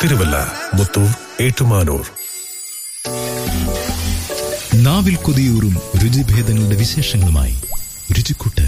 തിരുവല്ല മുത്തൂർ ഏറ്റുമാനൂർ നാവിൽ കൊതിയൂറും രുചിഭേദങ്ങളുടെ വിശേഷങ്ങളുമായി രുചിക്കൂട്ട്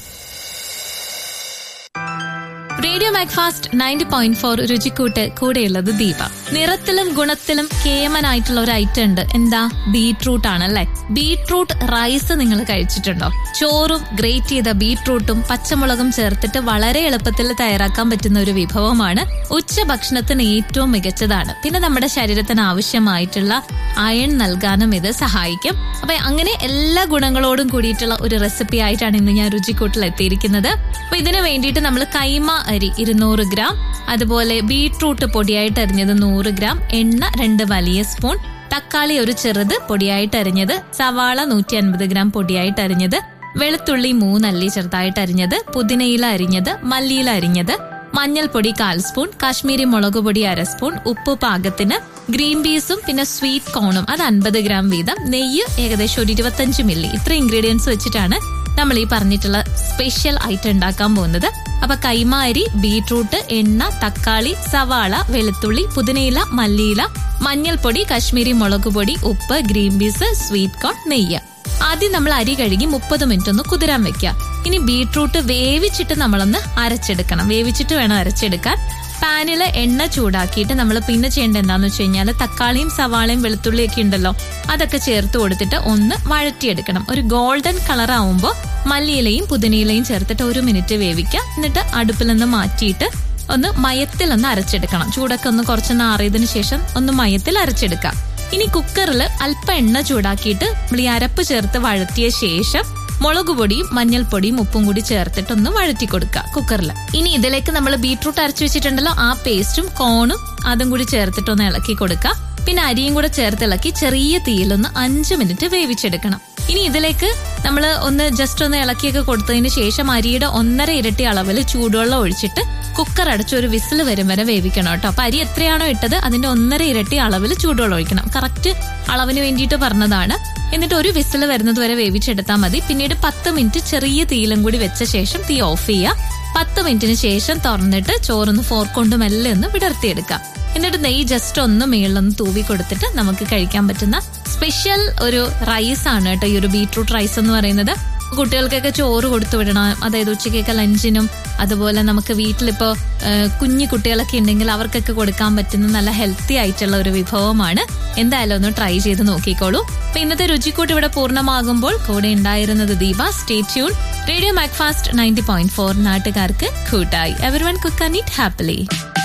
radio Macfast ninety point four രുചിക്കൂട്ട് കൂടെയുള്ളത് ദീപ നിറത്തിലും ഗുണത്തിലും കേമനായിട്ടുള്ള ഒരു ഐറ്റം ഉണ്ട് എന്താ ബീട്രൂട്ട് ആണല്ലേ ബീട്രൂട്ട് റൈസ് നിങ്ങൾ കഴിച്ചിട്ടുണ്ടോ ചോറും ഗ്രേറ്റ് ചെയ്ത ബീട്രൂട്ടും പച്ചമുളകും ചേർത്തിട്ട് വളരെ എളുപ്പത്തിൽ തയ്യാറാക്കാൻ പറ്റുന്ന ഒരു വിഭവമാണ് ഉച്ചഭക്ഷണത്തിന് ഏറ്റവും മികച്ചതാണ് പിന്നെ നമ്മുടെ ശരീരത്തിന് ആവശ്യമായിട്ടുള്ള അയൺ നൽകാനും ഇത് സഹായിക്കും അപ്പൊ അങ്ങനെ എല്ലാ ഗുണങ്ങളോടും കൂടിയിട്ടുള്ള ഒരു റെസിപ്പി ആയിട്ടാണ് ഇന്ന് ഞാൻ രുചിക്കൂട്ടിൽ എത്തിയിരിക്കുന്നത് അപ്പൊ ഇതിനു വേണ്ടിയിട്ട് നമ്മൾ കൈമ അരി ഇരുന്നൂറ് ഗ്രാം അതുപോലെ ബീട്രൂട്ട് പൊടിയായിട്ട് അരിഞ്ഞത് നൂറ് ഗ്രാം എണ്ണ രണ്ട് വലിയ സ്പൂൺ തക്കാളി ഒരു ചെറുത് പൊടിയായിട്ട് അരിഞ്ഞത് സവാള നൂറ്റി അൻപത് ഗ്രാം പൊടിയായിട്ട് അരിഞ്ഞത് വെളുത്തുള്ളി മൂന്നല്ലി ചെറുതായിട്ട് അരിഞ്ഞത് പുതിനയില അരിഞ്ഞത് മല്ലിയില അരിഞ്ഞത് മഞ്ഞൾപ്പൊടി കാൽ സ്പൂൺ കാശ്മീരി മുളക് പൊടി അര സ്പൂൺ ഉപ്പ് പാകത്തിന് ഗ്രീൻ പീസും പിന്നെ സ്വീറ്റ് കോണും അത് അൻപത് ഗ്രാം വീതം നെയ്യ് ഏകദേശം ഒരു ഇരുപത്തഞ്ച് മില്ലി ഇത്ര ഇൻഗ്രീഡിയൻസ് വെച്ചിട്ടാണ് നമ്മൾ ഈ പറഞ്ഞിട്ടുള്ള സ്പെഷ്യൽ ഐറ്റം ഉണ്ടാക്കാൻ പോകുന്നത് അപ്പൊ കൈമ അരി ബീട്രൂട്ട് എണ്ണ തക്കാളി സവാള വെളുത്തുള്ളി പുതിനയില മല്ലിയില മഞ്ഞൾപ്പൊടി കശ്മീരി മുളക് പൊടി ഉപ്പ് ഗ്രീൻ പീസ് സ്വീറ്റ് കോൺ നെയ്യ് ആദ്യം നമ്മൾ അരി കഴുകി മുപ്പത് മിനിറ്റ് ഒന്ന് കുതിരാൻ വെക്കുക ഇനി ബീട്രൂട്ട് വേവിച്ചിട്ട് നമ്മളൊന്ന് അരച്ചെടുക്കണം വേവിച്ചിട്ട് വേണം അരച്ചെടുക്കാൻ പാനിൽ എണ്ണ ചൂടാക്കിയിട്ട് നമ്മൾ പിന്നെ ചെയ്യേണ്ടത് എന്താന്ന് വെച്ച് കഴിഞ്ഞാൽ തക്കാളിയും സവാളയും വെളുത്തുള്ളിയൊക്കെ ഉണ്ടല്ലോ അതൊക്കെ ചേർത്ത് കൊടുത്തിട്ട് ഒന്ന് വഴറ്റിയെടുക്കണം ഒരു ഗോൾഡൻ കളർ ആവുമ്പോൾ മല്ലിയിലയും പുതിനയിലയും ചേർത്തിട്ട് ഒരു മിനിറ്റ് വേവിക്കുക എന്നിട്ട് അടുപ്പിൽ നിന്ന് മാറ്റിയിട്ട് ഒന്ന് മയത്തിൽ ഒന്ന് അരച്ചെടുക്കണം ചൂടൊക്കെ ഒന്ന് കുറച്ചൊന്ന് ആറിയതിനു ശേഷം ഒന്ന് മയത്തിൽ അരച്ചെടുക്കാം ഇനി കുക്കറിൽ അല്പം എണ്ണ ചൂടാക്കിയിട്ട് നമ്മൾ ഈ അരപ്പ് ചേർത്ത് വഴറ്റിയ ശേഷം മുളക് പൊടിയും മഞ്ഞൾപ്പൊടിയും ഉപ്പും കൂടി ചേർത്തിട്ട് ഒന്ന് വഴറ്റി കൊടുക്കുക കുക്കറിൽ ഇനി ഇതിലേക്ക് നമ്മൾ ബീട്രൂട്ട് അരച്ചു വെച്ചിട്ടുണ്ടല്ലോ ആ പേസ്റ്റും കോണും അതും കൂടി ചേർത്തിട്ട് ഒന്ന് ഇളക്കി കൊടുക്കുക പിന്നെ അരിയും കൂടെ ചേർത്ത് ഇളക്കി ചെറിയ തീയിലൊന്ന് അഞ്ച് മിനിറ്റ് വേവിച്ചെടുക്കണം ഇനി ഇതിലേക്ക് നമ്മൾ ഒന്ന് ജസ്റ്റ് ഒന്ന് ഇളക്കിയൊക്കെ കൊടുത്തതിന് ശേഷം അരിയുടെ ഒന്നര ഇരട്ടി അളവിൽ ചൂടുവെള്ളം ഒഴിച്ചിട്ട് കുക്കർ അടച്ച് ഒരു വിസിൽ വരും വരെ വേവിക്കണം കേട്ടോ അപ്പൊ അരി എത്രയാണോ ഇട്ടത് അതിന്റെ ഒന്നര ഇരട്ടി അളവിൽ ചൂടുവെള്ളം ഒഴിക്കണം കറക്റ്റ് അളവിന് വേണ്ടിയിട്ട് പറഞ്ഞതാണ് എന്നിട്ട് ഒരു വിസിൽ വരുന്നത് വരെ വേവിച്ചെടുത്താൽ മതി പിന്നീട് പത്ത് മിനിറ്റ് ചെറിയ തീയിലും കൂടി വെച്ച ശേഷം തീ ഓഫ് ചെയ്യുക പത്ത് മിനിറ്റിന് ശേഷം തുറന്നിട്ട് ചോറൊന്ന് ഫോർക്ക് കൊണ്ട് മെല്ലെ ഒന്ന് വിടർത്തിയെടുക്കാം എന്നിട്ട് നെയ്യ് ജസ്റ്റ് ഒന്ന് മേളിലൊന്ന് തൂവി കൊടുത്തിട്ട് നമുക്ക് കഴിക്കാൻ പറ്റുന്ന സ്പെഷ്യൽ ഒരു റൈസ് ആണ് കേട്ടോ ഈ ഒരു ബീട്രൂട്ട് റൈസ് എന്ന് പറയുന്നത് കുട്ടികൾക്കൊക്കെ ചോറ് കൊടുത്തു വിടണം അതായത് ഉച്ചയ്ക്കൊക്കെ ലഞ്ചിനും അതുപോലെ നമുക്ക് വീട്ടിലിപ്പോ കുഞ്ഞു കുട്ടികളൊക്കെ ഉണ്ടെങ്കിൽ അവർക്കൊക്കെ കൊടുക്കാൻ പറ്റുന്ന നല്ല ഹെൽത്തി ആയിട്ടുള്ള ഒരു വിഭവമാണ് എന്തായാലും ഒന്ന് ട്രൈ ചെയ്ത് നോക്കിക്കോളൂ അപ്പൊ ഇന്നത്തെ രുചിക്കൂട്ട് ഇവിടെ പൂർണ്ണമാകുമ്പോൾ കൂടെ ഉണ്ടായിരുന്നത് Deepa stay tune radio Macfast ninety point four നാട്ടുകാർക്ക് കൂട്ടായി everyone cook and eat happily